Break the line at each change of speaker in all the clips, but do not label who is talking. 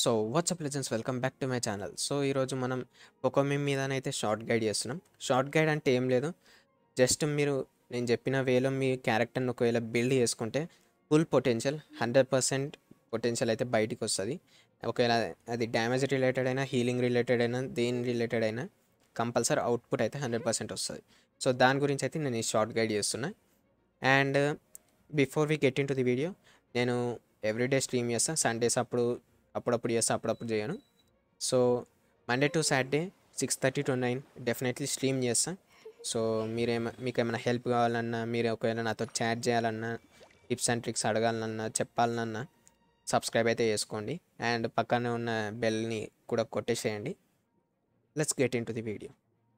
So what's up legends welcome back to my channel so ఈరోజు మనం Kokomi మీదనైతే short guide చేస్తున్నాం షార్ట్ గైడ్ అంటే ఏం లేదు జస్ట్ మీరు నేను చెప్పిన వేలో మీ క్యారెక్టర్ని ఒకవేళ బిల్డ్ చేసుకుంటే full potential hundred percent potential అయితే బయటికి వస్తుంది ఒకవేళ అది డ్యామేజ్ రిలేటెడ్ అయినా హీలింగ్ రిలేటెడ్ అయినా దేని రిలేటెడ్ అయినా కంపల్సరీ అవుట్పుట్ అయితే హండ్రెడ్ పర్సెంట్ వస్తుంది సో దాని గురించి అయితే నేను ఈ షార్ట్ గైడ్ చేస్తున్నా and before we get into the video నేను ఎవ్రీడే స్ట్రీమ్ చేస్తాను సండేస్ అప్పుడు అప్పుడప్పుడు చేస్తా అప్పుడప్పుడు చేయను so Monday to Saturday six thirty to nine definitely stream చేస్తా సో మీరేమ మీకు ఏమైనా హెల్ప్ కావాలన్నా మీరు ఒకవేళ నాతో చాట్ చేయాలన్నా టిప్స్ అండ్ ట్రిక్స్ అడగాలన్నా చెప్పాలన్నా సబ్స్క్రైబ్ అయితే చేసుకోండి అండ్ పక్కనే ఉన్న బెల్ని కూడా కొట్టేసేయండి let's get into the video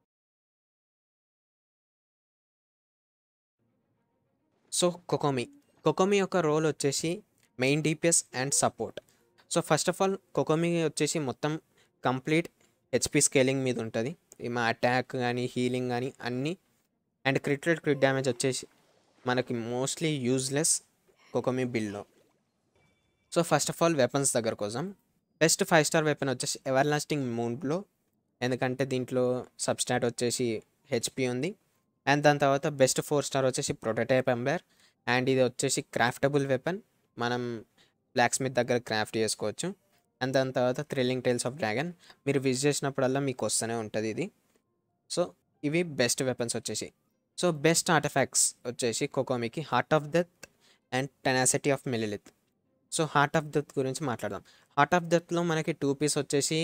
so Kokomi Kokomi యొక్క రోల్ వచ్చేసి main DPS and support so first of all Kokomi వచ్చేసి మొత్తం కంప్లీట్ హెచ్పి స్కేలింగ్ మీద ఉంటుంది మా అటాక్ కానీ హీలింగ్ కానీ అన్నీ అండ్ క్రిటికల్ క్రిట్ డ్యామేజ్ వచ్చేసి మనకి మోస్ట్లీ యూజ్లెస్ కొకోమి బిల్డ్లో so first of all weapons దగ్గర కోసం బెస్ట్ ఫైవ్ స్టార్ వెపన్ వచ్చేసి ఎవర్ లాస్టింగ్ మూన్లో ఎందుకంటే దీంట్లో సబ్స్టాట్ వచ్చేసి హెచ్పి ఉంది అండ్ దాని తర్వాత బెస్ట్ ఫోర్ స్టార్ వచ్చేసి ప్రొటోటైప్ ఎంబర్ అండ్ ఇది వచ్చేసి క్రాఫ్టబుల్ వెపన్ మనం బ్లాక్ స్మిత్ దగ్గర క్రాఫ్ట్ చేసుకోవచ్చు అండ్ దాని తర్వాత థ్రిల్లింగ్ టైల్స్ ఆఫ్ డ్రాగన్ మీరు విజిట్ చేసినప్పుడల్లా మీకు వస్తూనే ఉంటుంది ఇది సో ఇవి బెస్ట్ వెపన్స్ వచ్చేసి సో బెస్ట్ ఆర్టిఫాక్ట్స్ వచ్చేసి కోకోమికి heart of death and tenacity of Millelith so heart of death గురించి మాట్లాడదాం హార్ట్ ఆఫ్ డెత్లో మనకి టూ పీస్ వచ్చేసి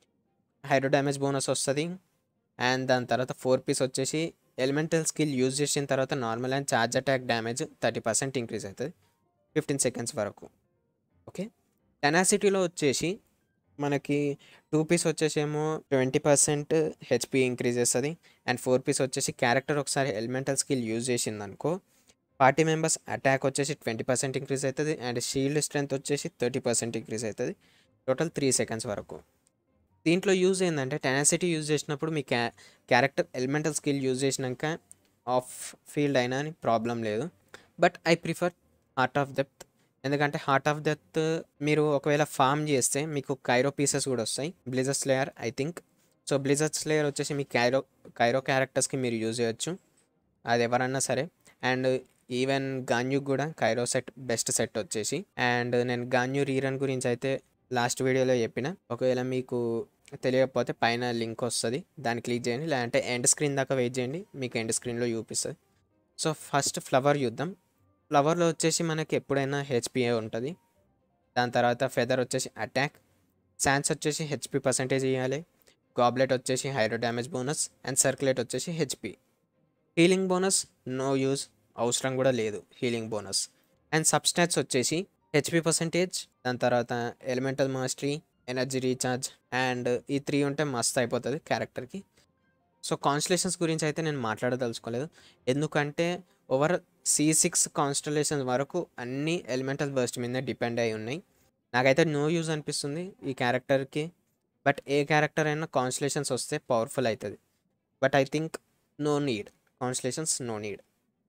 హైడ్రో డ్యామేజ్ బోనస్ వస్తుంది అండ్ దాని తర్వాత ఫోర్ పీస్ వచ్చేసి ఎలిమెంటల్ స్కిల్ యూజ్ చేసిన తర్వాత normal and charge attack damage thirty percent increase అవుతుంది ఫిఫ్టీన్ సెకండ్స్ వరకు ఓకే టెనాసిటీలో వచ్చేసి మనకి టూ పీస్ వచ్చేసేమో ట్వంటీ పర్సెంట్ హెచ్పి ఇంక్రీజ్ చేస్తుంది అండ్ ఫోర్ పీస్ వచ్చేసి క్యారెక్టర్ ఒకసారి ఎలిమెంటల్ స్కిల్ యూజ్ చేసింది అనుకో పార్టీ మెంబర్స్ అటాక్ వచ్చేసి ట్వంటీ పర్సెంట్ ఇంక్రీజ్ అవుతుంది అండ్ షీల్డ్ స్ట్రెంత్ వచ్చేసి థర్టీ పర్సెంట్ ఇంక్రీజ్ అవుతుంది టోటల్ త్రీ సెకండ్స్ వరకు దీంట్లో యూజ్ ఏంటంటే టెనాసిటీ యూజ్ చేసినప్పుడు మీ క్యా క్యారెక్టర్ ఎలిమెంటల్ స్కిల్ యూజ్ చేసినాక ఆఫ్ ఫీల్డ్ అయినా అని ప్రాబ్లం లేదు but I prefer heart of depth ఎందుకంటే హార్ట్ ఆఫ్ డెత్ మీరు ఒకవేళ ఫామ్ చేస్తే మీకు కైరో పీసెస్ కూడా వస్తాయి blizzards layer I think so blizzards layer వచ్చేసి మీ కైరో కైరో క్యారెక్టర్స్కి మీరు యూజ్ చేయొచ్చు అది ఎవరన్నా సరే అండ్ ఈవెన్ గాన్యూ కూడా కైరో సెట్ బెస్ట్ సెట్ వచ్చేసి అండ్ నేను గాన్యూ రీరన్ గురించి అయితే లాస్ట్ వీడియోలో చెప్పిన ఒకవేళ మీకు తెలియకపోతే పైన లింక్ వస్తుంది దాన్ని క్లిక్ చేయండి లేదంటే ఎండ్ స్క్రీన్ దాకా వెయిట్ చేయండి మీకు ఎండ్ స్క్రీన్లో చూపిస్తుంది సో ఫస్ట్ ఫ్లవర్ చూద్దాం ఫ్లవర్లో వచ్చేసి మనకి ఎప్పుడైనా హెచ్పిఏ ఉంటుంది దాని తర్వాత ఫెదర్ వచ్చేసి అటాక్ శాన్స్ వచ్చేసి హెచ్పి పర్సంటేజ్ ఇవ్వాలి గాబ్లెట్ వచ్చేసి hydro damage bonus and circlet వచ్చేసి HP healing bonus no use అవసరం కూడా లేదు హీలింగ్ బోనస్ అండ్ సబ్స్టాట్స్ వచ్చేసి హెచ్పి పర్సంటేజ్ దాని తర్వాత elemental mastery energy recharge and ఈ త్రీ ఉంటే మస్త్ అయిపోతుంది క్యారెక్టర్కి సో కాన్స్టలేషన్స్ గురించి అయితే నేను మాట్లాడదలుచుకోలేదు ఎందుకంటే ఓవర్ సి సిక్స్ కాన్స్టలేషన్స్ వరకు అన్ని ఎలిమెంటల్ బర్స్ట్ మీదే డిపెండ్ అయి ఉన్నాయి నాకైతే నో యూజ్ అనిపిస్తుంది ఈ క్యారెక్టర్కి బట్ ఏ క్యారెక్టర్ అయినా కాన్స్టలేషన్స్ వస్తే పవర్ఫుల్ అవుతుంది but I think no need constellations no need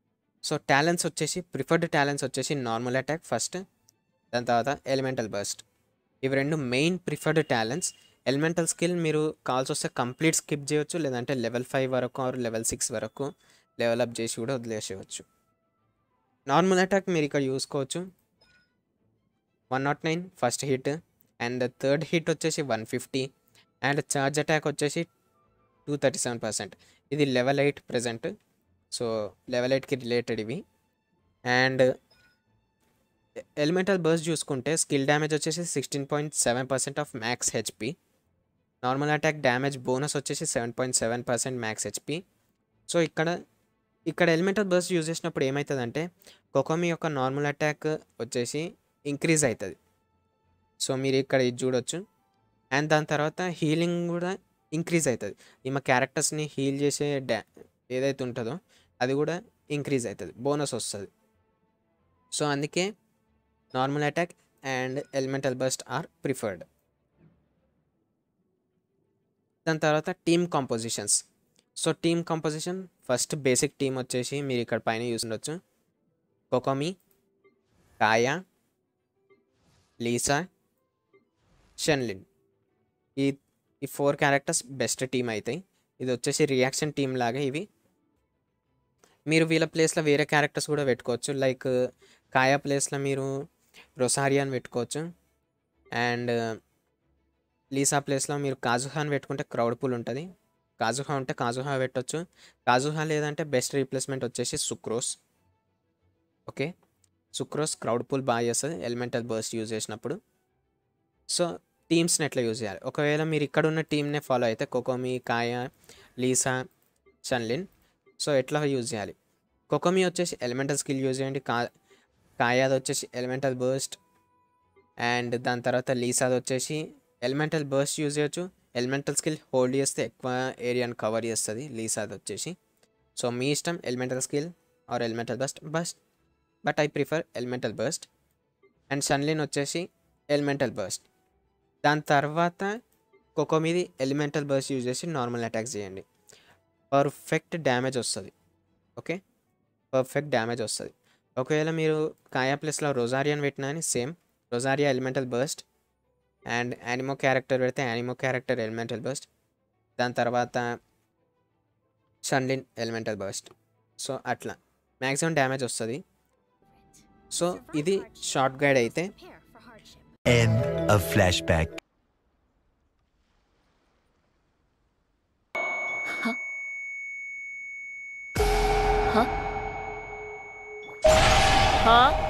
so talents వచ్చేసి ప్రిఫర్డ్ టాలెంట్స్ వచ్చేసి నార్మల్ అటాక్ ఫస్ట్ దాని తర్వాత ఎలిమెంటల్ బర్స్ట్ ఇవి రెండు main preferred talents elemental skill మీరు కావాల్సి వస్తే కంప్లీట్ స్కిప్ చేయొచ్చు లేదంటే లెవెల్ ఫైవ్ వరకు ఆర్ లెవెల్ సిక్స్ వరకు లెవెల్ అప్ చేసి కూడా వదిలేసేయచ్చు నార్మల్ అటాక్ మీరు ఇక్కడ చూసుకోవచ్చు one naught nine first hit and third hit వచ్చేసి one fifty and charge attack వచ్చేసి టూ థర్టీ సెవెన్ పర్సెంట్ ఇది level eight present so level ఎయిట్కి రిలేటెడ్ ఇవి అండ్ ఎలిమెంటల్ బర్స్ చూసుకుంటే స్కిల్ డ్యామేజ్ వచ్చేసి sixteen point seven percent of max HP normal attack damage bonus వచ్చేసి seven point seven percent max HP so ఇక్కడ ఇక్కడ elemental burst use చేసినప్పుడు ఏమవుతుందంటే Kokomi యొక్క నార్మల్ అటాక్ వచ్చేసి ఇంక్రీజ్ అవుతుంది సో మీరు ఇక్కడ ఇది చూడొచ్చు అండ్ దాని తర్వాత హీలింగ్ కూడా ఇంక్రీజ్ అవుతుంది ఈమె క్యారెక్టర్స్ని హీల్ చేసే డ్యా ఏదైతే ఉంటుందో అది కూడా ఇంక్రీజ్ అవుతుంది బోనస్ వస్తుంది సో అందుకే normal attack and elemental burst are preferred దాని తర్వాత team compositions so team composition first basic team వచ్చేసి మీరు ఇక్కడ పైన చూసుండొచ్చు కొకోమి కాయా లీసా షెన్లిన్ ఈ ఈ ఫోర్ క్యారెక్టర్స్ బెస్ట్ టీం అవుతాయి ఇది వచ్చేసి రియాక్షన్ టీం లాగా ఇవి మీరు వీళ్ళ ప్లేస్లో వేరే క్యారెక్టర్స్ కూడా పెట్టుకోవచ్చు లైక్ కాయా ప్లేస్లో మీరు రొసారియాని పెట్టుకోవచ్చు అండ్ లీసా ప్లేస్లో మీరు కాజుహాన్ పెట్టుకుంటే క్రౌడ్ పూల్ ఉంటుంది కాజుహా ఉంటే కాజుహా పెట్టొచ్చు కాజుహా లేదంటే బెస్ట్ రీప్లేస్మెంట్ వచ్చేసి Sucrose okay Sucrose crowd pull బాగా చేస్తుంది ఎలిమెంటల్ బర్స్ట్ యూజ్ చేసినప్పుడు సో టీమ్స్ని ఎట్లా యూజ్ చేయాలి ఒకవేళ మీరు ఇక్కడ ఉన్న టీమ్నే ఫాలో అయితే కోకోమి కాయా లీసా షన్లిన్ సో ఎట్లా యూజ్ చేయాలి కోకోమి వచ్చేసి ఎలిమెంటల్ స్కిల్ యూజ్ చేయండి కా కాయాది వచ్చేసి ఎలిమెంటల్ బర్స్ట్ అండ్ దాని తర్వాత లీసాది వచ్చేసి ఎలిమెంటల్ బర్స్ట్ యూజ్ చేయొచ్చు ఎలిమెంటల్ స్కిల్ హోల్డ్ చేస్తే ఎక్కువ ఏరియాని కవర్ చేస్తుంది లీసాది వచ్చేసి సో మీ ఇష్టం elemental skill or elemental burst burst but I prefer elemental burst and షన్లిన్ వచ్చేసి ఎలిమెంటల్ బర్స్ట్ దాని తర్వాత కోకో మీది ఎలిమెంటల్ బర్స్ట్ యూజ్ చేసి నార్మల్ అటాక్స్ చేయండి పర్ఫెక్ట్ డ్యామేజ్ వస్తుంది ఓకే పర్ఫెక్ట్ డ్యామేజ్ వస్తుంది ఒకవేళ మీరు కాయా ప్లస్లో రొజారియన్ పెట్టినా అని same Rosaria elemental burst and anemo character పెడితే యానిమో క్యారెక్టర్ ఎలిమెంటల్ బర్స్ట్ దాని తర్వాత షన్లిన్ ఎలిమెంటల్ బర్స్ట్ సో అట్లా మ్యాక్సిమం డ్యామేజ్ వస్తుంది సో ఇది షార్ట్ గైడ్ అయితే
Prepare for hardship.
End of flashback.
Huh?